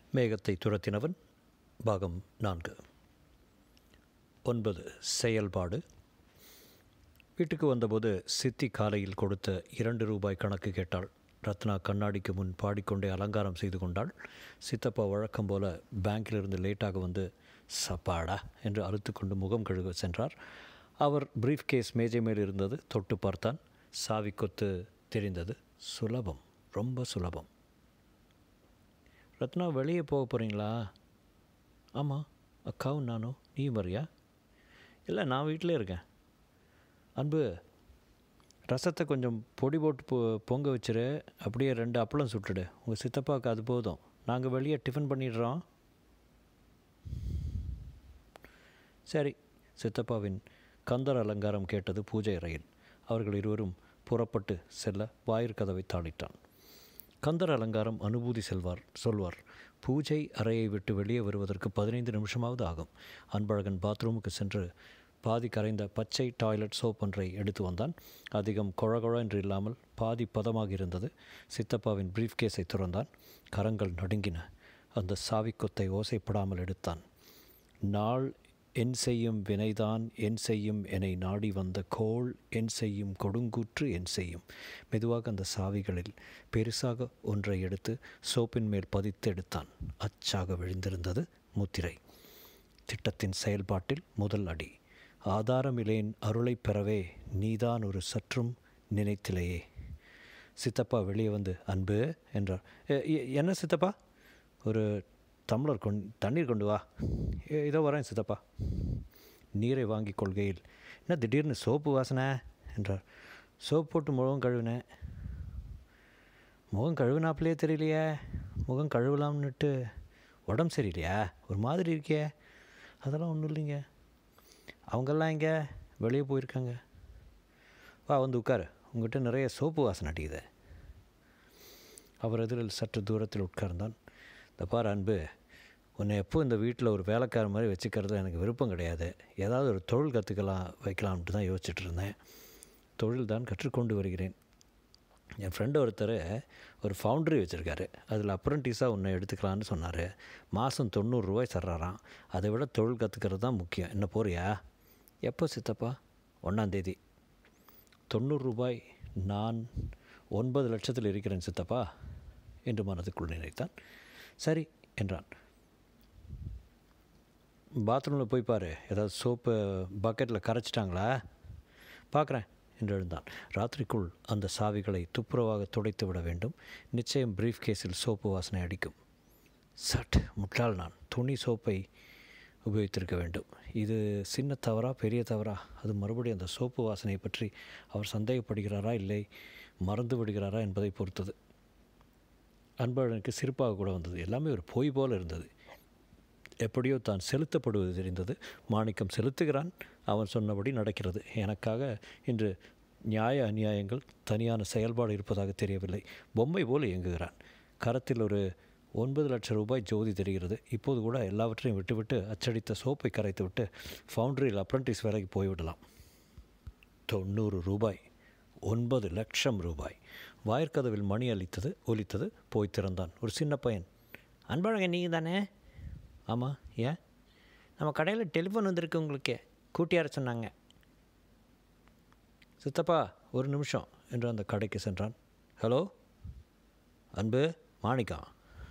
மேகத்தை துரத்தினவன் பாகம் நான்கு ஒன்பது செயல்பாடு வீட்டுக்கு வந்தபோது சித்தி காலையில் கொடுத்த இரண்டு ரூபாய் கணக்கு கேட்டாள் ரத்னா கண்ணாடிக்கு முன் பாடிக்கொண்டே அலங்காரம் செய்து கொண்டாள் சித்தப்பா வழக்கம் போல பேங்கிலிருந்து லேட்டாக வந்து சப்பாடா என்று அறுத்து கொண்டு முகம் கழுவ சென்றார் அவர் பிரீஃப் கேஸ் மேஜை மேல் இருந்தது தொட்டு பார்த்தான் சாவி கொத்து தெரிந்தது சுலபம் ரொம்ப சுலபம் ரத்னா வெளியே போக போகிறீங்களா ஆமாம் அக்காவும் நானும் நீயும் வரியா இல்லை நான் வீட்டிலே இருக்கேன் அன்பு ரசத்தை கொஞ்சம் பொடி போட்டு பொ பொங்க வச்சிரு அப்படியே ரெண்டு அப்பளம் சுட்டுடு உங்கள் சித்தப்பாவுக்கு அது போதும் நாங்கள் வெளியே டிஃபன் பண்ணிடுறோம் சரி சித்தப்பாவின் கந்தர் அலங்காரம் கேட்டது பூஜை அறையில் அவர்கள் இருவரும் புறப்பட்டு செல்ல வாயிற்கதவை தாளிட்டான் கந்தர் அலங்காரம் அனுபூதி செல்வார் சொல்வார் பூஜை அறையை விட்டு வெளியே வருவதற்கு பதினைந்து நிமிஷமாவது ஆகும் அன்பழகன் பாத்ரூமுக்கு சென்று பாதி கரைந்த பச்சை டாய்லெட் சோப் ஒன்றை எடுத்து வந்தான் அதிகம் கொழகொழ என்று இல்லாமல் பாதி பதமாக இருந்தது சித்தப்பாவின் பிரீஃப் கேஸை துறந்தான் கரங்கள் நடுங்கின அந்த சாவிக்கொத்தை ஓசைப்படாமல் எடுத்தான் நாள் என் செய்யும் வினைதான் என் செய்யும் என்னை நாடி வந்த கோள் என் செய்யும் கொடுங்கூற்று என் செய்யும் மெதுவாக அந்த சாவிகளில் பெருசாக ஒன்றை எடுத்து சோப்பின் மேல் பதித்து எடுத்தான் அச்சாக விழுந்திருந்தது முத்திரை திட்டத்தின் செயல்பாட்டில் முதல் அடி ஆதாரமிலேன் அருளை பெறவே நீதான் ஒரு சற்றும் நினைத்திலேயே சித்தப்பா வெளியே வந்து அன்பு என்றார் "எ- எ- என்ன சித்தப்பா ஒரு டம்ளர் கொண் தண்ணீர் கொண்டு வா "ஏ, இதோ வரேன் சித்தப்பா நீரை வாங்கி கொள்கையில் என்ன திடீர்னு சோப்பு வாசனை என்றார் சோப்பு போட்டு முகம் கழுவினேன் முகம் கழுவினாப்பிலே தெரியலையே முகம் கழுவலாம்னுட்டு உடம்பு சரியில்லையா ஒரு மாதிரி இருக்கே அதெல்லாம் ஒன்றும் இல்லைங்க அவங்கெல்லாம் எங்கே வெளியே போயிருக்காங்க வா வந்து உட்காரு உங்ககிட்ட நிறைய சோப்பு வாசனை அடிக்குது அவர் எதிரில் சற்று தூரத்தில் உட்கார்ந்தான் இந்த பாரு அன்பு உன்னை எப்போ இந்த வீட்டில் ஒரு வேலைக்கார மாதிரி வச்சுக்கிறது எனக்கு விருப்பம் கிடையாது ஏதாவது ஒரு தொழில் கற்றுக்கலாம் வைக்கலாம்ட்டு தான் யோசிச்சுட்டு இருந்தேன் தொழில் தான் கற்றுக்கொண்டு வருகிறேன் என் ஃப்ரெண்டு ஒருத்தர் ஒரு ஃபவுண்ட்ரி வச்சுருக்காரு அதில் அப்ரண்டிஸாக உன்னை எடுத்துக்கலான்னு சொன்னார் மாதம் தொண்ணூறுரூவாய் தர்றாராம் அதை விட தொழில் கற்றுக்கிறது தான் முக்கியம் என்ன போறியா எப்போ சித்தப்பா ஒன்றாந்தேதி தொண்ணூறு ரூபாய் நான் ஒன்பது லட்சத்தில் இருக்கிறேன் சித்தப்பா என்று மனதுக்குள் நினைத்தான் சரி என்றான் பாத்ரூமில் போய் பாரு ஏதாவது சோப்பு பக்கெட்டில் கரைச்சிட்டாங்களா பார்க்குறேன் என்று எழுந்தான் ராத்திரிக்குள் அந்த சாவிகளை துப்புரவாக துடைத்து விட வேண்டும் நிச்சயம் பிரீஃப் கேஸில் சோப்பு வாசனை அடிக்கும் சட் முட்டாள் நான் துணி சோப்பை உபயோகித்திருக்க வேண்டும் இது சின்ன தவறா பெரிய தவறா அது மறுபடியும் அந்த சோப்பு வாசனையை பற்றி அவர் சந்தேகப்படுகிறாரா இல்லை மறந்து விடுகிறாரா என்பதை பொறுத்தது அன்பழகனுக்கு சிரிப்பாக கூட வந்தது எல்லாமே ஒரு பொய் போல இருந்தது எப்படியோ தான் செலுத்தப்படுவது தெரிந்தது மாணிக்கம் செலுத்துகிறான் அவன் சொன்னபடி நடக்கிறது எனக்காக இன்று நியாய அநியாயங்கள் தனியான செயல்பாடு இருப்பதாக தெரியவில்லை பொம்மை போல் இயங்குகிறான் கரத்தில் ஒரு ஒன்பது லட்சம் ரூபாய் ஜோதி தெரிகிறது இப்போது கூட எல்லாவற்றையும் விட்டுவிட்டு அச்சடித்த சோப்பை கரைத்து விட்டு ஃபவுண்டரியில் அப்ரண்டிஸ் வேலைக்கு போய்விடலாம் தொண்ணூறு ரூபாய் ஒன்பது லட்சம் ரூபாய் வாயிற்கதவில் மணி அளித்தது ஒலித்தது போய் திறந்தான் ஒரு சின்ன பையன் அன்பழகன் நீங்கள் தானே ஆமாம் ஏன் நம்ம கடையில் டெலிஃபோன் வந்திருக்கு உங்களுக்கு கூட்டியார சொன்னாங்க சித்தப்பா ஒரு நிமிஷம் என்று அந்த கடைக்கு சென்றான் ஹலோ அன்பு மாணிக்கம்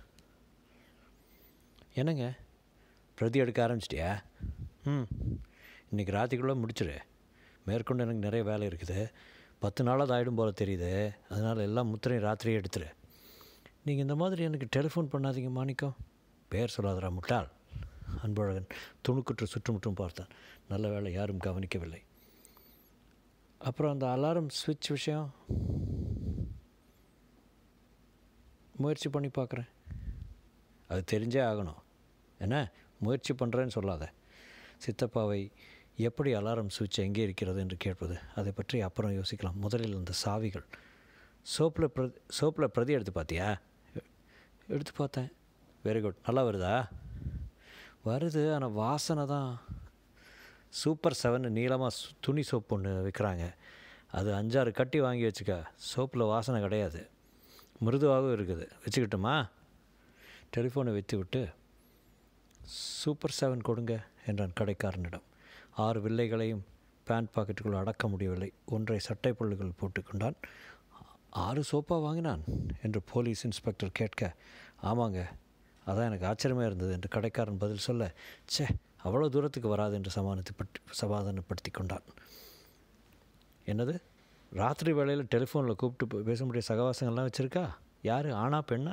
என்னங்க பிரதி எடுக்க ஆரம்பிச்சிட்டியா ம் இன்றைக்கி ராத்திரிக்குள்ளே முடிச்சிடு மேற்கொண்டு எனக்கு நிறைய வேலை இருக்குது பத்து நாளாவது ஆகிடும் போல தெரியுது அதனால் எல்லாம் முத்திரையும் ராத்திரியே எடுத்துரு நீங்கள் இந்த மாதிரி எனக்கு டெலிஃபோன் பண்ணாதீங்க மாணிக்கம் பேர் சொல்லாதடா முட்டாள் அன்பழகன் துணுக்குற்று சுற்றுமுற்றும் பார்த்தான் நல்ல வேளை யாரும் கவனிக்கவில்லை அப்புறம் அந்த அலாரம் ஸ்விட்ச் விஷயம் முயற்சி பண்ணி பார்க்குறேன் அது தெரிஞ்சே ஆகணும் என்ன முயற்சி பண்ணுறேன்னு சொல்லாத சித்தப்பாவை எப்படி அலாரம் சுவிட்ச் எங்கே இருக்கிறது என்று கேட்பது அதை பற்றி அப்புறம் யோசிக்கலாம் முதலில் அந்த சாவிகள் சோப்பில் பிர சோப்பில் பிரதி எடுத்து பார்த்தியா எ- எடுத்து பார்த்தேன் வெரி குட் நல்லா வருதா வருது ஆனால் வாசனை தான் சூப்பர் செவன் நீளமாக சு- துணி சோப்பு ஒன்று விற்கிறாங்க அது அஞ்சாறு கட்டி வாங்கி வச்சுக்க சோப்பில் வாசனை கிடையாது மிருதுவாகவும் இருக்குது வச்சுக்கிட்டுமா டெலிஃபோனை வைத்துவிட்டு சூப்பர் செவன் கொடுங்க என்றான் கடைக்காரனிடம் ஆறு வில்லைகளையும் பேண்ட் பாக்கெட்டுக்குள் அடக்க முடியவில்லை ஒன்றை சட்டை பொருள்கள் போட்டுக்கொண்டான் ஆறு சோப்பா வாங்கினான் என்று போலீஸ் இன்ஸ்பெக்டர் கேட்க ஆமாங்க அதான் எனக்கு ஆச்சரியமாக இருந்தது என்று கடைக்காரன் பதில் சொல்ல ச்சே அவ்வளோ தூரத்துக்கு வராது என்று சமாதானப்பட்டு சமாதானப்படுத்தி கொண்டான் என்னது ராத்திரி வேளையில் டெலிஃபோனில் கூப்பிட்டு பே- பேச முடிய சகவாசங்கள்லாம் வச்சுருக்கா யார் ஆணா பெண்ணா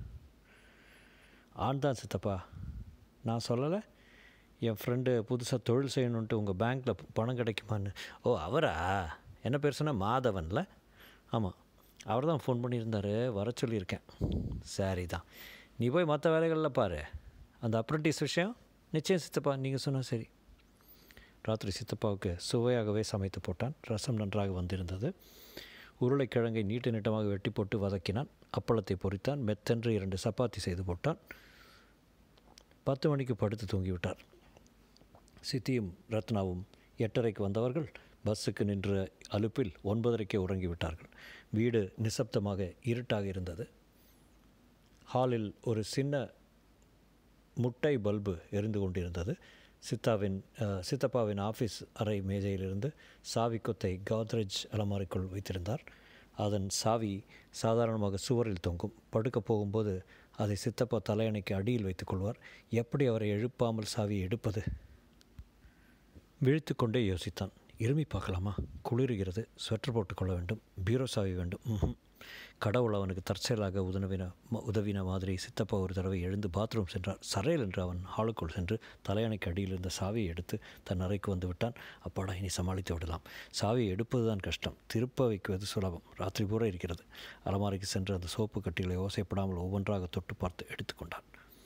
ஆண் தான் சித்தப்பா நான் சொல்லலை என் ஃப்ரெண்டு புதுசாக தொழில் செய்யணுன்ட்டு உங்கள் பேங்க்கில் பணம் கிடைக்குமான்னு ஓ அவரா என்ன பேர் சொன்ன மாதவன்ல ஆமாம் அவர் தான் ஃபோன் பண்ணியிருந்தார் வர சொல்லியிருக்கேன் சரி தான் நீ போய் மற்ற வேலைகளில் பாரு அந்த அப்ரண்டிஸ் விஷயம் நிச்சயம் சித்தப்பா நீங்கள் சொன்னால் சரி ராத்திரி சித்தப்பாவுக்கு சுவையாகவே சமைத்து போட்டான் ரசம் நன்றாக வந்திருந்தது உருளைக்கிழங்கை நீட்டு நீட்டமாக வெட்டி போட்டு வதக்கினான் அப்பளத்தை பொரித்தான் மெத்தென்று இரண்டு சப்பாத்தி செய்து போட்டான் பத்து மணிக்கு படுத்து தூங்கிவிட்டார் சித்தியும் ரத்னாவும் எட்டரைக்கு வந்தவர்கள் பஸ்ஸுக்கு நின்ற அலுப்பில் ஒன்பதரைக்கே உறங்கிவிட்டார்கள் வீடு நிசப்தமாக இருட்டாக இருந்தது ஹாலில் ஒரு சின்ன முட்டை பல்பு எரிந்து கொண்டிருந்தது சித்தாவின் அஹ், சித்தப்பாவின் ஆஃபீஸ் அறை மேஜையிலிருந்து சாவி கொத்தை காத்ரேஜ் அலமாரிக்குள் வைத்திருந்தார் அதன் சாவி சாதாரணமாக சுவரில் தொங்கும் படுக்கப் போகும்போது அதை சித்தப்பா தலையணைக்கு அடியில் வைத்துக்கொள்வார் எப்படி அவரை எழுப்பாமல் சாவியை எடுப்பது விழித்து கொண்டே யோசித்தான் இருமி பார்க்கலாமா குளிருகிறது ஸ்வெட்டர் போட்டுக்கொள்ள வேண்டும் பீரோ சாவி வேண்டும் ம்ஹும். கடவுள் அவனுக்கு தற்செயலாக உதவின ம- உதவின மாதிரி சித்தப்பா ஒரு தடவை எழுந்து பாத்ரூம் சென்றார் சரையல் என்று அவன் ஹாலுக்குள் சென்று தலையணைக்கு அடியில் இருந்த சாவியை எடுத்து தன் அறைக்கு வந்து விட்டான் அப்பாடா இனி சமாளித்து விடலாம் சாவியை எடுப்பதுதான் கஷ்டம் திருப்ப வைக்குவது சுலபம் ராத்திரி பூரா இருக்கிறது அலமாரிக்கு சென்று அந்த சோப்பு கட்டிகளை ஓசைப்படாமல் ஒவ்வொன்றாக தொட்டு பார்த்து எடுத்துக்கொண்டான்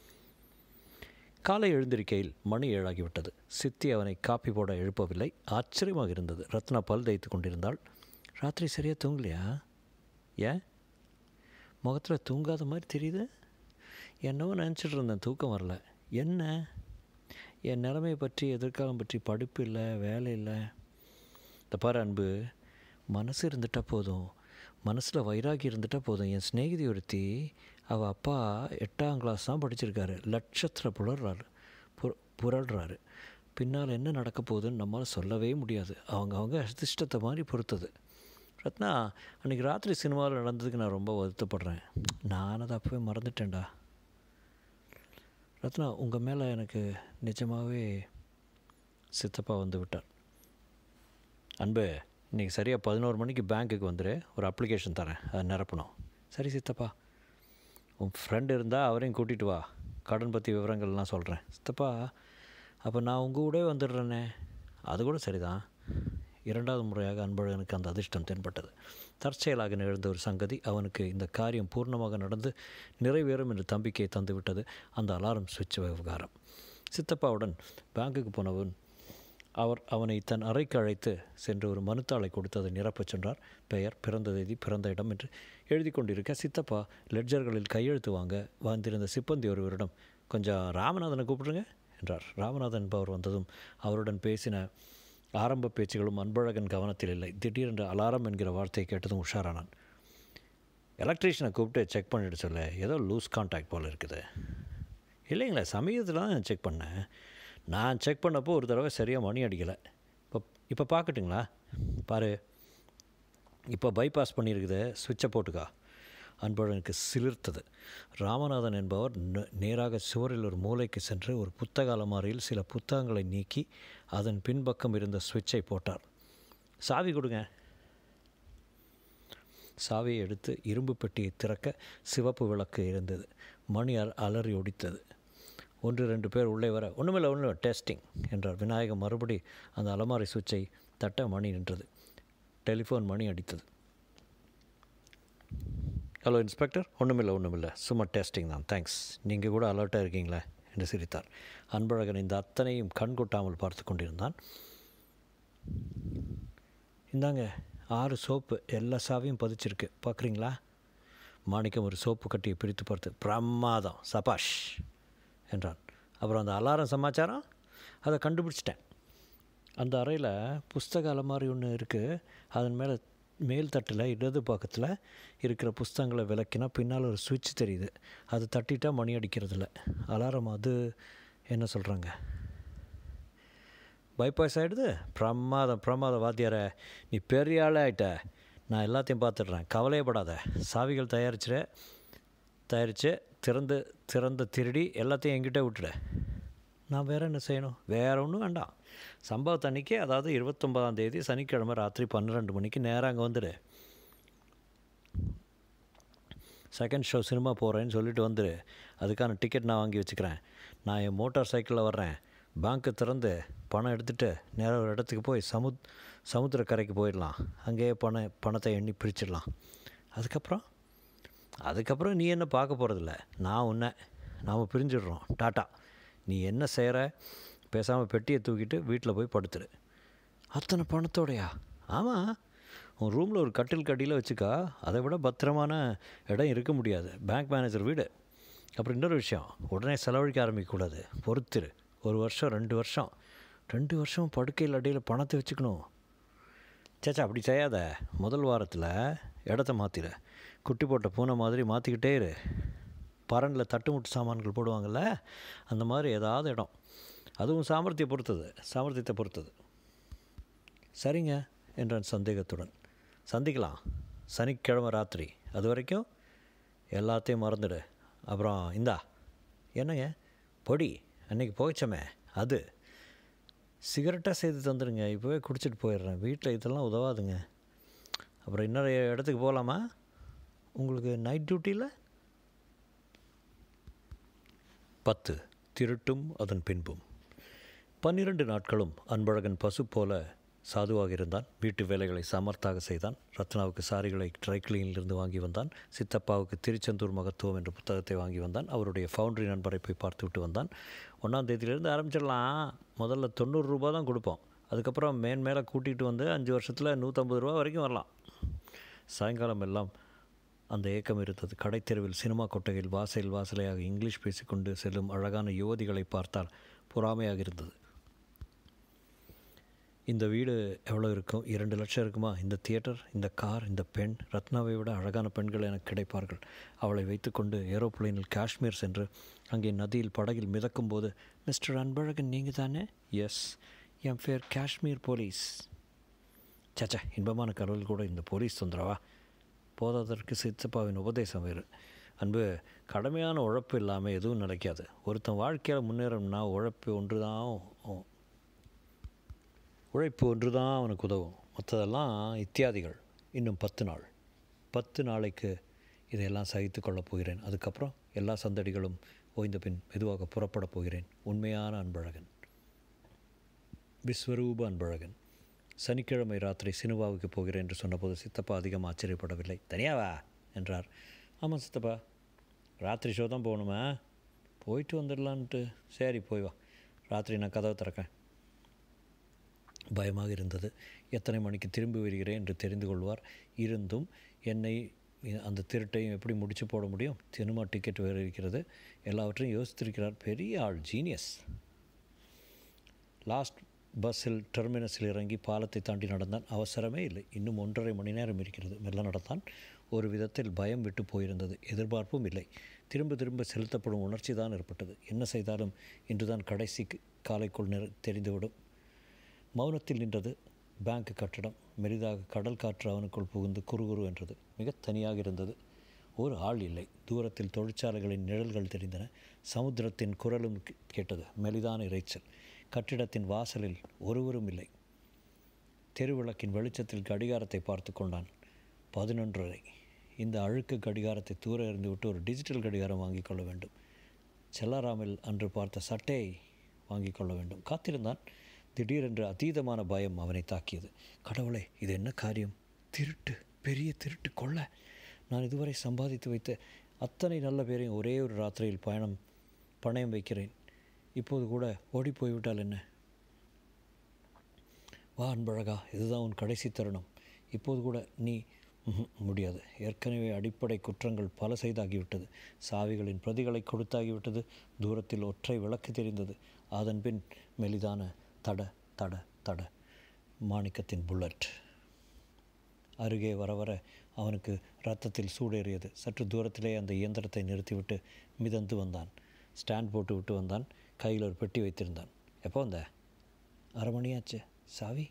காலை எழுந்திருக்கையில் மணி ஏழாகிவிட்டது சித்தி அவனை காப்பி போட எழுப்பவில்லை ஆச்சரியமாக இருந்தது ரத்னா பல் தேய்த்து கொண்டிருந்தாள் ராத்திரி சரியாக தூங்கலையா ஏன் முகத்தில் தூங்காத மாதிரி தெரியுது என்னவோ நினச்சிட்டு இருந்தேன் தூக்கம் வரல என்ன என் நிலைமையை பற்றி எதிர்காலம் பற்றி படிப்பு இல்லை வேலை இல்லை இந்த பாரு அன்பு மனசு இருந்துட்டா போதும் மனசில் வைராகி இருந்துட்டா போதும் என் சிநேகிதி ஒருத்தி அவள் அப்பா எட்டாம் கிளாஸ் தான் படிச்சிருக்காரு லட்சத்தில் புலர்றாரு பு புரள்றாரு பின்னால் என்ன நடக்க போகுதுன்னு நம்மளால் சொல்லவே முடியாது அவங்க அவங்க அதிர்ஷ்டத்தை மாதிரி பொறுத்தது ரத்னா அன்றைக்கி ராத்திரி சினிமாவில் நடந்ததுக்கு நான் ரொம்ப வருத்தப்படுறேன் நான் அதை அப்போவே மறந்துட்டேன்டா ரத்னா உங்கள் மேலே எனக்கு நிஜமாகவே சித்தப்பா வந்து விட்டார் அன்பு இன்றைக்கி சரியாக பதினோரு மணிக்கு பேங்க்குக்கு வந்துடு ஒரு அப்ளிகேஷன் தரேன் அதை நிரப்பணும் சரி சித்தப்பா உன் ஃப்ரெண்டு இருந்தால் அவரையும் கூட்டிகிட்டு வா கடன் பற்றி விவரங்கள்லாம் சொல்கிறேன் சித்தப்பா அப்போ நான் உங்கள் கூடவே வந்துடுறேனே அது கூட சரிதான் இரண்டாவது முறையாக அன்பழகனுக்கு அந்த அதிர்ஷ்டம் தென்பட்டது தற்செயலாக நிகழ்ந்த ஒரு சங்கதி அவனுக்கு இந்த காரியம் பூர்ணமாக நடந்து நிறைவேறும் என்று தம்பிக்கை தந்துவிட்டது அந்த அலாரம் சுவிட்ச் விவகாரம் சித்தப்பாவுடன் பேங்குக்கு போனவன் அவர் அவனை தன் அறைக்கு அழைத்து சென்று ஒரு மனுத்தாளை கொடுத்து அதை நிரப்பச் சென்றார் பெயர் பிறந்த தேதி பிறந்த இடம் என்று எழுதி கொண்டிருக்க சித்தப்பா லெட்ஜர்களில் கையெழுத்து வாங்க வந்திருந்த சிப்பந்தி ஒருவரிடம் கொஞ்சம் ராமநாதனை கூப்பிடுங்க என்றார் ராமநாதன் என்பவர் வந்ததும் அவருடன் பேசின ஆரம்ப பேச்சுகளும் அன்பழகன் கவனத்தில் இல்லை திடீரென்று அலாரம் என்கிற வார்த்தையை கேட்டதும் உஷாரானான் எலக்ட்ரீஷியனை கூப்பிட்டு செக் பண்ணிட்டு சொல்ல ஏதோ லூஸ் கான்டாக்ட் போல் இருக்குது இல்லைங்களே சமயத்தில் தான் செக் பண்ணேன் நான் செக் பண்ணப்போ ஒரு தடவை சரியாக மணி அடிக்கலை இப்போ இப்போ பார்க்கட்டுங்களா பாரு இப்போ பைபாஸ் பண்ணியிருக்குது சுவிட்சை போட்டுக்கா அன்பழகனுக்கு சிலிர்த்தது ராமநாதன் என்பவர் நே- நேராக சுவரில் ஒரு மூலைக்கு சென்று ஒரு புத்தக அலமாரியில் சில புத்தகங்களை நீக்கி அதன் பின்பக்கம் இருந்த சுவிட்சை போட்டார் சாவி கொடுங்க சாவியை எடுத்து இரும்பு பெட்டியை திறக்க சிவப்பு விளக்கு இருந்தது மணி அல- அலறி ஒடித்தது ஒன்று ரெண்டு பேர் உள்ளே வர ஒன்றுமில்லை ஒன்றும் டெஸ்டிங் என்றார் விநாயகம் மறுபடி அந்த அலமாரி சுவிட்சை தட்ட மணி நின்றது டெலிஃபோன் மணி அடித்தது ஹலோ இன்ஸ்பெக்டர் ஒன்றுமில்லை ஒன்றுமில்லை சும்மா டெஸ்டிங் தான் தேங்க்ஸ் நீங்கள் கூட அலர்ட்டாக இருக்கீங்களே என்று சிரித்தார் அன்பழகன் இந்த அத்தனையும் கண் கொட்டாமல் பார்த்து கொண்டிருந்தான் இந்தாங்க ஆறு சோப்பு எல்லா சாவியும் பதிச்சிருக்கு பார்க்குறீங்களா மாணிக்கம் ஒரு சோப்பு கட்டியை பிரித்து பார்த்து பிரமாதம் சபாஷ் என்றான் அப்புறம் அந்த அலாரம் சமாச்சாரம் அதை கண்டுபிடிச்சிட்டேன் அந்த அறையில் புஸ்தக அலமாரி ஒன்று இருக்குது அதன் மேலே மேல் தட்டில் இடது பக்கத்தில் இருக்கிற புஸ்தகங்களை விளக்கினா பின்னால் ஒரு சுவிட்ச் தெரியுது அது தட்டிட்டா மணி அடிக்கிறதில்ல அலாரம் அது என்ன சொல்கிறாங்க பைபாஸ் ஆகிடுது பிரமாதம் பிரமாதம் வாத்தியார நீ பெரிய ஆளே ஆகிட்ட நான் எல்லாத்தையும் பார்த்துடுறேன் கவலையப்படாத சாவிகள் தயாரிச்சிட தயாரித்து திறந்து திறந்த திருடி எல்லாத்தையும் என்கிட்ட விட்டுடு நான் வேறு என்ன செய்யணும் வேறு ஒன்றும் வேண்டாம் சம்பவத்து அன்றைக்கி அதாவது இருபத்தொம்பதாம் தேதி சனிக்கிழமை ராத்திரி பன்னிரெண்டு மணிக்கு நேராக அங்கே வந்துடு செகண்ட் ஷோ சினிமா போகிறேன்னு சொல்லிட்டு வந்துடு அதுக்கான டிக்கெட் நான் வாங்கி வச்சுக்கிறேன் நான் என் மோட்டார் சைக்கிளில் வர்றேன் பேங்க்கு திறந்து பணம் எடுத்துகிட்டு நேராக ஒரு இடத்துக்கு போய் சமுத் சமுத்திரக்கரைக்கு போயிடலாம் அங்கேயே பணம் பணத்தை எண்ணி பிரிச்சிடலாம் அதுக்கப்புறம் அதுக்கப்புறம் நீ என்ன பார்க்க போகிறதில்ல நான் உன்னை நாம் பிரிஞ்சிடுறோம் டாட்டா நீ என்ன செய்கிற பேசாமல் பெட்டியை தூக்கிட்டு வீட்டில் போய் படுத்துடு அத்தனை பணத்தோடையா ஆமாம் உன் ரூமில் ஒரு கட்டில் கடியில் வச்சுக்கா அதை விட பத்திரமான இடம் இருக்க முடியாது பேங்க் மேனேஜர் வீடு அப்புறம் இன்னொரு விஷயம் உடனே செலவழிக்க ஆரம்பிக்கக்கூடாது பொறுத்துரு ஒரு வருஷம் ரெண்டு வருஷம் ரெண்டு வருஷம் படுக்கையில் அடியில் பணத்தை வச்சுக்கணும் சேச்சா அப்படி செய்யாத முதல் வாரத்தில் இடத்த மாற்றிட குட்டி போட்ட பூனை மாதிரி மாற்றிக்கிட்டே இரு பரனில் தட்டுமுட்டு சாமான்கள் போடுவாங்கள்ல அந்த மாதிரி ஏதாவது இடம் அதுவும் சாமர்த்தியம் பொறுத்தது சாமர்த்தியத்தை பொறுத்தது சரிங்க என்றான் சந்தேகத்துடன் சந்திக்கலாம் சனிக்கிழமை ராத்திரி அது வரைக்கும் எல்லாத்தையும் மறந்துடு அப்புறம் இந்தா என்னங்க பொடி அன்றைக்கி போயிச்சமே அது சிகரெட்டாக செய்து தந்துடுங்க இப்போவே குடிச்சிட்டு போயிடுறேன் வீட்டில் இதெல்லாம் உதவாதுங்க அப்புறம் இன்னொரு இடத்துக்கு போகலாமா உங்களுக்கு நைட் டியூட்டியில் பத்து திருட்டும் அதன் பின்பும் பன்னிரண்டு நாட்களும் அன்பழகன் பசு போல சாதுவாக இருந்தான் வீட்டு வேலைகளை சமர்த்தாக செய்தான் ரத்னாவுக்கு சாரிகளை ட்ரைக்ளீனிலிருந்து வாங்கி வந்தான் சித்தப்பாவுக்கு திருச்செந்தூர் மகத்துவம் என்ற புத்தகத்தை வாங்கி வந்தான் அவருடைய ஃபவுண்டரி நண்பரை போய் பார்த்து விட்டு வந்தான் ஒன்றாம் தேதியிலேருந்து ஆரம்பிச்சிடலாம் முதல்ல தொண்ணூறு ரூபா தான் கொடுப்போம் அதுக்கப்புறம் மேன் மேலே கூட்டிகிட்டு வந்து அஞ்சு வருஷத்தில் நூற்றம்பது ரூபா வரைக்கும் வரலாம் சாயங்காலம் எல்லாம் அந்த ஏக்கம் இருந்தது கடைத்தெருவில் சினிமா கொட்டகையில் வாசல் வாசலையாக இங்கிலீஷ் பேசிக்கொண்டு செல்லும் அழகான யுவதிகளை பார்த்தால் பொறாமையாக இருந்தது இந்த வீடு எவ்வளோ இருக்கும் இரண்டு லட்சம் இருக்குமா இந்த தியேட்டர் இந்த கார் இந்த பெண் ரத்னாவை விட அழகான பெண்கள் எனக்கு கிடைப்பார்கள் அவளை வைத்துக்கொண்டு ஏரோப்ளேனில் காஷ்மீர் சென்று அங்கே நதியில் படகில் மிதக்கும் போது மிஸ்டர் அன்பழகன் நீங்கள் தானே எஸ் என் பேர் காஷ்மீர் போலீஸ் சச்சா இன்பமான கடவுள் கூட இந்த போலீஸ் தொந்தரவா போதாதற்கு சித்தப்பாவின் உபதேசம் வேறு அன்பு கடமையான உழைப்பு இல்லாமல் எதுவும் நடக்காது ஒருத்தன் வாழ்க்கையில் முன்னேறணும்னா உழைப்பு ஒன்று தான் உழைப்பு ஒன்று தான் அவனுக்கு உதவும் மற்றதெல்லாம் இத்தியாதிகள் இன்னும் பத்து நாள் பத்து நாளைக்கு இதையெல்லாம் சகித்து கொள்ளப் போகிறேன் அதுக்கப்புறம் எல்லா சந்தடிகளும் ஓய்ந்த பின் மெதுவாக புறப்படப் போகிறேன் உண்மையான அன்பழகன் விஸ்வரூப அன்பழகன் சனிக்கிழமை ராத்திரி சினிமாவுக்கு போகிறேன் என்று சொன்னபோது சித்தப்பா அதிகம் ஆச்சரியப்படவில்லை தனியாவா என்றார் ஆமாம் சித்தப்பா ராத்திரி ஷோ தான் போகணுமா போயிட்டு வந்துடலான்ட்டு சரி போய் வா ராத்திரி நான் கதவை திறக்கேன் பயமாக இருந்தது எத்தனை மணிக்கு திரும்பி வருகிறேன் என்று தெரிந்து கொள்வார் இருந்தும் என்னை அந்த திருட்டையும் எப்படி முடிச்சு போட முடியும் சினிமா டிக்கெட் வேறு இருக்கிறது எல்லாவற்றையும் யோசித்திருக்கிறார் பெரிய ஆள் ஜீனியஸ் லாஸ்ட் பஸ்ஸில் டெர்மினஸில் இறங்கி பாலத்தை தாண்டி நடந்தான் அவசரமே இல்லை இன்னும் ஒன்றரை மணி நேரம் இருக்கிறது மெல்ல நடந்தான் ஒரு விதத்தில் பயம் விட்டு போயிருந்தது எதிர்பார்ப்பும் இல்லை திரும்ப திரும்ப செலுத்தப்படும் உணர்ச்சி தான் ஏற்பட்டது என்ன செய்தாலும் இன்றுதான் கடைசி காலைக்குள் நிற தெரிந்துவிடும் மௌனத்தில் நின்றது பேங்க் கட்டடம் மெரிதாக கடல் காற்று அவனுக்குள் புகுந்து குறுகுறு என்றது மிக தனியாக இருந்தது ஒரு ஆள் இல்லை தூரத்தில் தொழிற்சாலைகளின் நிழல்கள் தெரிந்தன சமுத்திரத்தின் குரலும் கேட்டது மெலிதான இறைச்சல் கட்டிடத்தின் வாசலில் ஒருவரும் இல்லை தெருவிளக்கின் வெளிச்சத்தில் கடிகாரத்தை பார்த்து கொண்டான் பதினொன்றரை இந்த அழுக்கு கடிகாரத்தை தூர எறிந்துவிட்டு ஒரு டிஜிட்டல் கடிகாரம் வாங்கி கொள்ள வேண்டும் செல்லாராமில் அன்று பார்த்த சட்டையை வாங்கி கொள்ள வேண்டும் காத்திருந்தான் திடீரென்று அதீதமான பயம் அவனை தாக்கியது கடவுளே இது என்ன காரியம் திருட்டு பெரிய திருட்டு கொள்ள நான் இதுவரை சம்பாதித்து வைத்த அத்தனை நல்ல பேரையும் ஒரே ஒரு ராத்திரியில் பயணம் பணயம் வைக்கிறேன் இப்போது கூட ஓடி போய்விட்டால் என்ன வா அன்பழகா இதுதான் உன் கடைசி தருணம் இப்போது கூட நீ முடியாது ஏற்கனவே அடிப்படை குற்றங்கள் பல செய்தாகிவிட்டது சாவிகளின் பிரதிகளை கொடுத்தாகிவிட்டது தூரத்தில் ஒற்றை விளக்கு தெரிந்தது அதன் பின் மெலிதான தட தட தட மாணிக்கத்தின் புல்லட் அருகே வர வர அவனுக்கு ரத்தத்தில் சூடேறியது சற்று தூரத்திலே அந்த இயந்திரத்தை நிறுத்திவிட்டு மிதந்து வந்தான் ஸ்டாண்ட் போட்டு விட்டு வந்தான் கையில் ஒரு பெட்டி வைத்திருந்தான் எப்போ வந்த அரை மணியாச்சு சாவி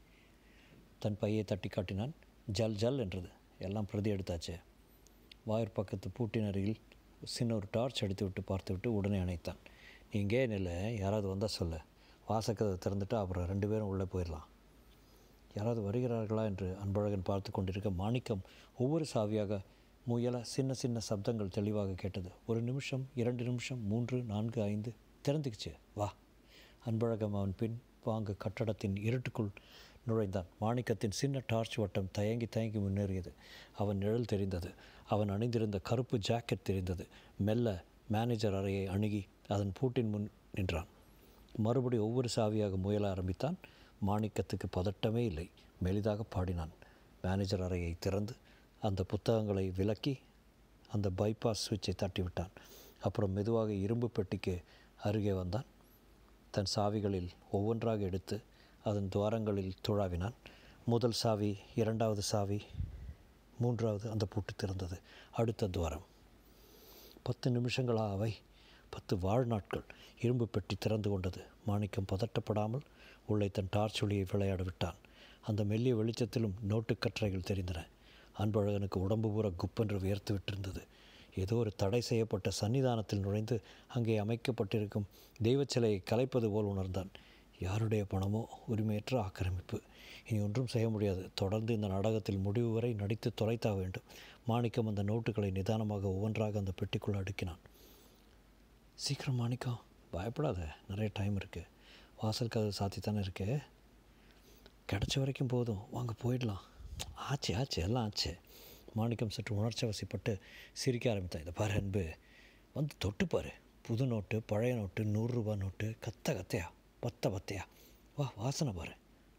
தன் பையை தட்டி காட்டினான் ஜல் ஜல் என்றது எல்லாம் பிரதி எடுத்தாச்சு வாயர் பக்கத்து பூட்டின் அருகில் சின்ன ஒரு டார்ச் எடுத்து விட்டு பார்த்து விட்டு உடனே அணைத்தான் நீ இங்கே நில்ல யாராவது வந்தால் சொல்ல வாசக்கதை திறந்துட்டு அப்புறம் ரெண்டு பேரும் உள்ளே போயிடலாம் யாராவது வருகிறார்களா என்று அன்பழகன் பார்த்து கொண்டிருக்க மாணிக்கம் ஒவ்வொரு சாவியாக முயல சின்ன சின்ன சப்தங்கள் தெளிவாக கேட்டது ஒரு நிமிஷம் இரண்டு நிமிஷம் மூன்று நான்கு ஐந்து திறந்துக்குச்சு வா அன்பழகம் அவன் பின் வாங்க கட்டடத்தின் இருட்டுக்குள் நுழைந்தான் மாணிக்கத்தின் சின்ன டார்ச் வட்டம் தயங்கி தயங்கி முன்னேறியது அவன் நிழல் தெரிந்தது அவன் அணிந்திருந்த கருப்பு ஜாக்கெட் தெரிந்தது மெல்ல மேனேஜர் அறையை அணுகி அதன் பூட்டின் முன் நின்றான் மறுபடி ஒவ்வொரு சாவியாக முயல ஆரம்பித்தான் மாணிக்கத்துக்கு பதட்டமே இல்லை மெலிதாக பாடினான் மேனேஜர் அறையை திறந்து அந்த புத்தகங்களை விலக்கி அந்த பைபாஸ் சுவிட்சை தட்டிவிட்டான் அப்புறம் மெதுவாக இரும்பு பெட்டிக்கு அருகே வந்தான் தன் சாவிகளில் ஒவ்வொன்றாக எடுத்து அதன் துவாரங்களில் துழாவினான் முதல் சாவி இரண்டாவது சாவி மூன்றாவது அந்த பூட்டு திறந்தது அடுத்த துவாரம் பத்து நிமிஷங்களா அவை பத்து வாழ்நாட்கள் இரும்பு பெட்டி திறந்து கொண்டது மாணிக்கம் பதட்டப்படாமல் உள்ளே தன் டார்ச் ஒளியை விளையாட விட்டான் அந்த மெல்லிய வெளிச்சத்திலும் நோட்டுக்கற்றைகள் தெரிந்தன அன்பழகனுக்கு உடம்பு பூரா குப்பென்று வியர்த்து விட்டிருந்தது ஏதோ ஒரு தடை செய்யப்பட்ட சன்னிதானத்தில் நுழைந்து அங்கே அமைக்கப்பட்டிருக்கும் தெய்வச் சிலையை கலைப்பது போல் உணர்ந்தான் யாருடைய பணமோ உரிமையற்ற ஆக்கிரமிப்பு இனி ஒன்றும் செய்ய முடியாது தொடர்ந்து இந்த நாடகத்தில் முடிவு வரை நடித்து தொலைத்தாக வேண்டும் மாணிக்கம் அந்த நோட்டுகளை நிதானமாக ஒவ்வொன்றாக அந்த பெட்டிக்குள் அடுக்கினான் சீக்கிரம் மாணிக்கம் பயப்படாத நிறைய டைம் இருக்குது வாசல் கதவு சாத்தித்தானே இருக்கு கிடச்ச வரைக்கும் போதும் வாங்க போயிடலாம் ஆச்சு ஆச்சு எல்லாம் ஆச்சு மாணிக்கம் சற்று உணர்ச்சி வசப்பட்டு சிரிக்க ஆரம்பித்தான் இதை பாரு அன்பு வந்து தொட்டு பாரு புது நோட்டு பழைய நோட்டு நூறுரூபா நோட்டு கத்த கத்தையா பத்த பத்தையா வா வாசனை பாரு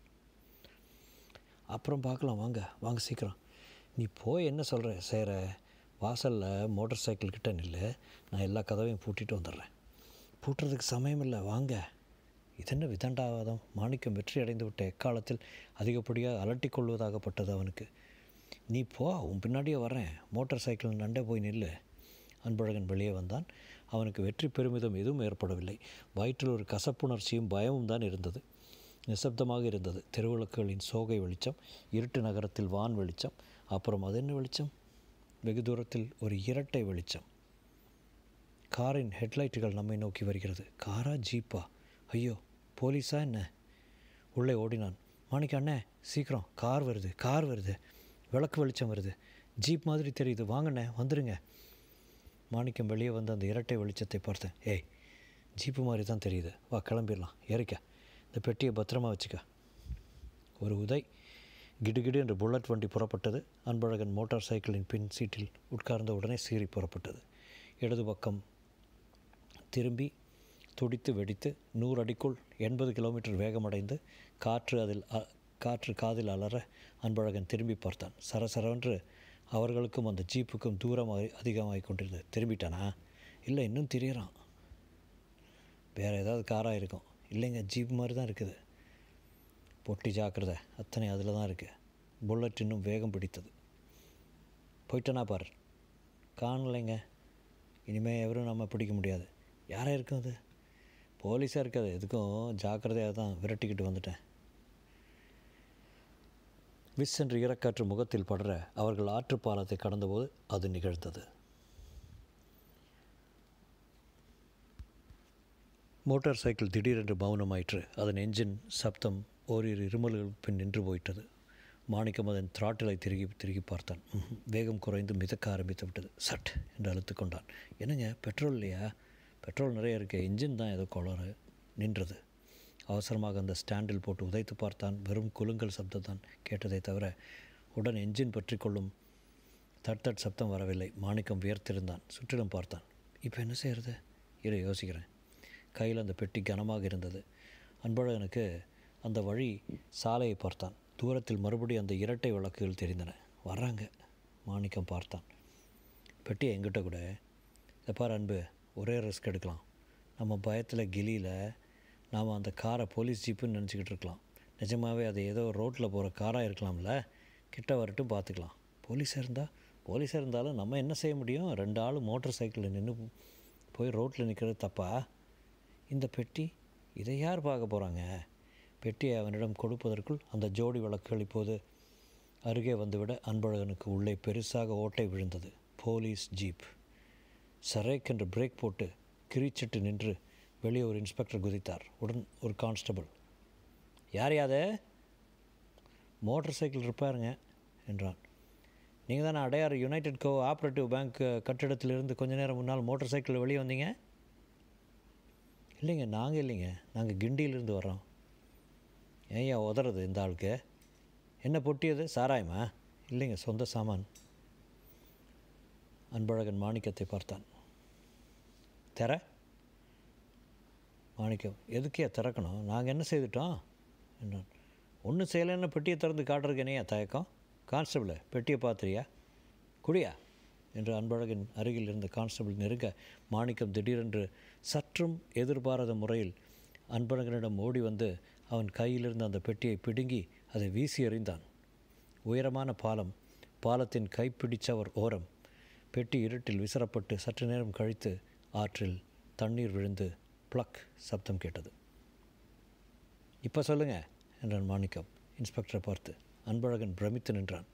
அப்புறம் பார்க்கலாம் வாங்க வாங்க சீக்கிரம் நீ போய் என்ன சொல்கிற சேர வாசலில் மோட்டார் சைக்கிள் கிட்ட நில்லு நான் எல்லா கதவையும் பூட்டிட்டு வந்துடுறேன் பூட்டுறதுக்கு சமயம் இல்லை வாங்க இதென்ன விதண்டாவாதம் மாணிக்கம் வெற்றி அடைந்து விட்ட எக்காலத்தில் அதிகப்படியாக அலட்டி கொள்வதாகப்பட்டது அவனுக்கு நீ போ உன் பின்னாடியே வரேன் மோட்டார் சைக்கிள் நண்டே போய் நில்லு அன்பழகன் வெளியே வந்தான் அவனுக்கு வெற்றி பெருமிதம் எதுவும் ஏற்படவில்லை வயிற்றில் ஒரு கசப்புணர்ச்சியும் பயமும் தான் இருந்தது நிசப்தமாக இருந்தது தெருவிளக்குகளின் சோகை வெளிச்சம் இருட்டு நகரத்தில் வான் வெளிச்சம் அப்புறம் அது என்ன வெளிச்சம் வெகு தூரத்தில் ஒரு இரட்டை வெளிச்சம் காரின் ஹெட்லைட்டுகள் நம்மை நோக்கி வருகிறது காரா ஜீப்பா ஐயோ போலீஸா என்ன உள்ளே ஓடினான் மாணிக்க அண்ணே சீக்கிரம் கார் வருது கார் வருது விளக்கு வெளிச்சம் வருது ஜீப் மாதிரி தெரியுது வாங்கண்ணே வந்துடுங்க மாணிக்கம் வெளியே வந்து அந்த இரட்டை வெளிச்சத்தை பார்த்தேன் ஏய் ஜீப்பு மாதிரி தான் தெரியுது வா கிளம்பிடலாம் ஏறிக்க இந்த பெட்டியை பத்திரமா வச்சுக்க ஒரு உதை கிடுகிடு என்று புல்லட் வண்டி புறப்பட்டது அன்பழகன் மோட்டார் சைக்கிளின் பின் சீட்டில் உட்கார்ந்த உடனே சீறி புறப்பட்டது இடது பக்கம் திரும்பி துடித்து வெடித்து நூறு அடிக்குள் எண்பது கிலோமீட்டர் வேகமடைந்து காற்று அதில் அ- காற்று காதில் அலற அன்பழகன் திரும்பி பார்த்தான் சரசரவென்று அவர்களுக்கும் அந்த ஜீப்புக்கும் தூரம் அதி- அதிகமாகிக் கொண்டிருந்தது திரும்பிட்டானா இல்லை இன்னும் திரியறான் வேறு ஏதாவது காராக இருக்கும் இல்லைங்க ஜீப் மாதிரி தான் இருக்குது பொட்டி ஜாக்கிரதை அத்தனை அதில் தான் இருக்குது புல்லட் இன்னும் வேகம் பிடித்தது போயிட்டனா பார் காணலைங்க இனிமேல் எவரும் நம்ம பிடிக்க முடியாது யாராக இருக்கும் அது போலீஸாக இருக்காது எதுக்கும் ஜாக்கிரதையாக தான் விரட்டிக்கிட்டு வந்துட்டேன் விஸ் என்று ஈரக்காற்று முகத்தில் படர அவர்கள் ஆற்றுப் பாலத்தை கடந்தபோது அது நிகழ்ந்தது மோட்டார் சைக்கிள் திடீரென்று மௌனமாயிற்று அதன் என்ஜின் சப்தம் ஓரிரு இருமல்களுக்கு பின் நின்று போயிட்டது மாணிக்கம் அதன் த்ராட்டிலை திருகி திருகி பார்த்தான் ம்ஹும். வேகம் குறைந்து மிதக்க ஆரம்பித்து விட்டது சட் என்று அழுத்து கொண்டான் என்னங்க பெட்ரோல் இல்லையா பெட்ரோல் நிறைய இருக்கு இன்ஜின் தான் ஏதோ குளறு நின்றது அவசரமாக அந்த ஸ்டாண்டில் போட்டு உதைத்து பார்த்தான் வெறும் குலுங்கல் சப்தம் தான் கேட்டதை தவிர உடன் என்ஜின் பற்றி கொள்ளும் தட் தட் சப்தம் வரவில்லை மாணிக்கம் வியர்த்திருந்தான் சுற்றிலும் பார்த்தான் இப்போ என்ன செய்கிறது இரு யோசிக்கிறேன் கையில் அந்த பெட்டி கனமாக இருந்தது அன்பழகனுக்கு அந்த வழி சாலையை பார்த்தான் தூரத்தில் மறுபடியும் அந்த இரட்டை விளக்குகள் தெரிந்தன வர்றாங்க மாணிக்கம் பார்த்தான் பெட்டியை எங்கிட்ட கூட இதை பாரு அன்பு ஒரே ரிஸ்க் எடுக்கலாம் நம்ம பயத்தில் கிலியில் நாம் அந்த காரை போலீஸ் ஜீப்புன்னு நினச்சிக்கிட்டு இருக்கலாம் நிஜமாகவே அது ஏதோ ரோட்டில் போகிற காராக இருக்கலாம்ல கிட்ட வரட்டும் பார்த்துக்கலாம் போலீஸாக இருந்தால் போலீஸாக இருந்தாலும் நம்ம என்ன செய்ய முடியும் ரெண்டு ஆள் மோட்டார் சைக்கிளில் நின்று போய் ரோட்டில் நிற்கிறது தப்பா இந்த பெட்டி இதை யார் பார்க்க போகிறாங்க பெட்டியை அவனிடம் கொடுப்பதற்குள் அந்த ஜோடி விளக்குகள் இப்போது அருகே வந்துவிட அன்பழகனுக்கு உள்ளே பெருசாக ஓட்டை விழுந்தது போலீஸ் ஜீப் சரேக்கென்று பிரேக் போட்டு கிரிச்சிட்டு நின்று வெளியே ஒரு இன்ஸ்பெக்டர் குதித்தார் உடன் ஒரு கான்ஸ்டபிள் யார் யாரு மோட்டார் சைக்கிள் ரிப்பேருங்க என்றான் நீங்கள் தானே Adyar united co operative bank கட்டிடத்திலிருந்து கொஞ்ச நேரம் முன்னால் மோட்டார் சைக்கிள் வெளியே வந்தீங்க இல்லைங்க நாங்கள் இல்லைங்க நாங்கள் கிண்டியிலிருந்து வர்றோம் ஏய்யா உதறது இந்த ஆளுக்கு என்ன பொட்டியது சாராயமா இல்லைங்க சொந்த சாமான் அன்பழகன் மாணிக்கத்தை பார்த்தான் திற மாணிக்கம் எதுக்கே திறக்கணும் நாங்கள் என்ன செய்துட்டோம் என்றான் ஒன்றும் செய்யலைன்னு பெட்டியை திறந்து காட்டுறதுக்கு என்னையா தயக்கம் கான்ஸ்டபிள் பெட்டியை பார்த்துறியா குடியா என்று அன்பழகன் அருகில் இருந்த கான்ஸ்டபிள் நெருங்க மாணிக்கம் திடீரென்று சற்றும் எதிர்பாராத முறையில் அன்பழகனிடம் ஓடி வந்து அவன் கையிலிருந்த அந்த பெட்டியை பிடுங்கி அதை வீசி எறிந்தான் உயரமான பாலம் பாலத்தின் கைப்பிடிச்சவர் ஓரம் பெட்டி இருட்டில் விசிறப்பட்டு சற்று நேரம் கழித்து ஆற்றில் தண்ணீர் விழுந்து ப்ளக் சப்தம் கேட்டது இப்போ சொல்லுங்க என்றான் மாணிக்கம் இன்ஸ்பெக்டரை பார்த்து அன்பழகன் பிரமித்து நின்றான்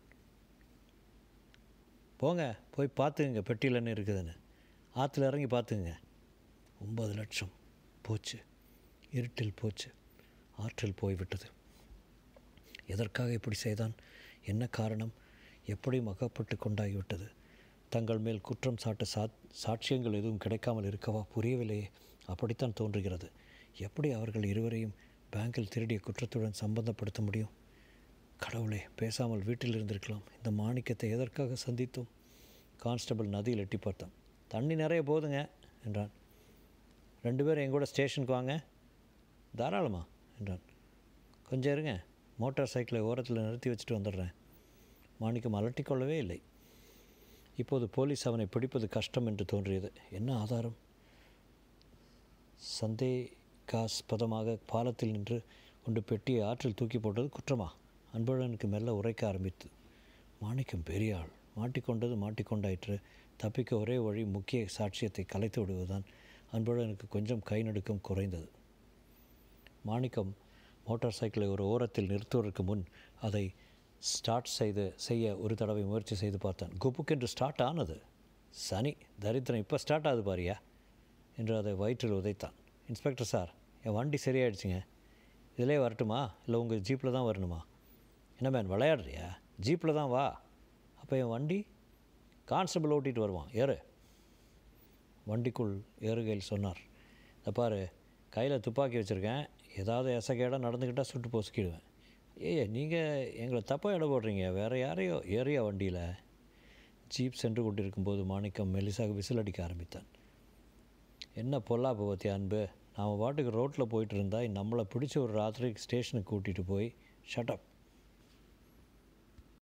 போங்க போய் பார்த்துங்க பெட்டியில் என்ன இருக்குதுன்னு ஆற்றுல இறங்கி பார்த்துங்க ஒம்பது லட்சம் போச்சு இருட்டில் போச்சு ஆற்றில் போய்விட்டது எதற்காக இப்படி செய்தான் என்ன காரணம் எப்படி மகப்பட்டு கொண்டாகிவிட்டது தங்கள் மேல் குற்றம் சாட்ட சா சாட்சியங்கள் எதுவும் கிடைக்காமல் இருக்கவா புரியவில்லையே அப்படித்தான் தோன்றுகிறது எப்படி அவர்கள் இருவரையும் பேங்கில் திருடிய குற்றத்துடன் சம்பந்தப்படுத்த முடியும் கடவுளே பேசாமல் வீட்டில் இருந்திருக்கலாம் இந்த மாணிக்கத்தை எதற்காக சந்தித்தோம் கான்ஸ்டபிள் நதியில் எட்டி பார்த்தான் தண்ணி நிறைய போதுங்க என்றான் ரெண்டு பேரும் எங்கூட ஸ்டேஷனுக்கு வாங்க தாராளமா என்றான் கொஞ்சம் இருங்க மோட்டார் சைக்கிளை ஓரத்தில் நிறுத்தி வச்சுட்டு வந்துடுறேன் மாணிக்கம் அலட்டிக்கொள்ளவே இல்லை இப்போது போலீஸ் அவனை பிடிப்பது கஷ்டம் என்று தோன்றியது என்ன ஆதாரம் சந்தேகாஸ்பதமாக பாலத்தில் நின்று கொண்டு பெட்டியை ஆற்றில் தூக்கி போட்டது குற்றமா அன்பழகனுக்கு மெல்ல உரைக்க ஆரம்பித்து மாணிக்கம் பெரிய ஆள் மாட்டிக்கொண்டது மாட்டிக்கொண்டாயிற்று தப்பிக்க ஒரே வழி முக்கிய சாட்சியத்தை கலைத்து விடுவதுதான் அன்பழகனுக்கு கொஞ்சம் கை நடுக்கம் குறைந்தது மாணிக்கம் மோட்டார் சைக்கிளை ஒரு ஓரத்தில் நிறுத்துவதற்கு முன் அதை ஸ்டார்ட் செய்து செய்ய ஒரு தடவை முயற்சி செய்து பார்த்தான் குப்புக்கென்று ஸ்டார்ட் ஆனது சனி தரித்திரம் இப்போ ஸ்டார்ட் ஆகுது பாரியா என்று அதை வயிற்றில் உதைத்தான் இன்ஸ்பெக்டர் சார் என் வண்டி சரியாயிடுச்சுங்க இதிலே வரட்டுமா இல்லை உங்கள் ஜீப்பில் தான் வரணுமா என்ன மேன் விளையாடுறியா ஜீப்பில் தான் வா அப்போ என் வண்டி கான்ஸ்டபிள் ஓட்டிகிட்டு வருவான் ஏறு வண்டிக்குள் ஏறுகையில் சொன்னார் இந்த பாரு கையில் துப்பாக்கி வச்சுருக்கேன் ஏதாவது எசகேடாக நடந்துக்கிட்டால் சுட்டு பொசுக்கிடுவேன் ஏய் நீங்கள் எங்களை தப்பாக இட போடுறீங்க வேறு யாரையோ ஏறியா வண்டியில் ஜீப் சென்று கொண்டிருக்கும்போது மாணிக்கம் மெலிசாக விசில் அடிக்க ஆரம்பித்தான் என்ன பொல்லாப்பு பற்றி அன்பு நாம் பாட்டுக்கு ரோட்டில் போயிட்டு இருந்தால் நம்மளை பிடிச்ச ஒரு ராத்திரி ஸ்டேஷனுக்கு கூட்டிகிட்டு போய் ஷட்டப்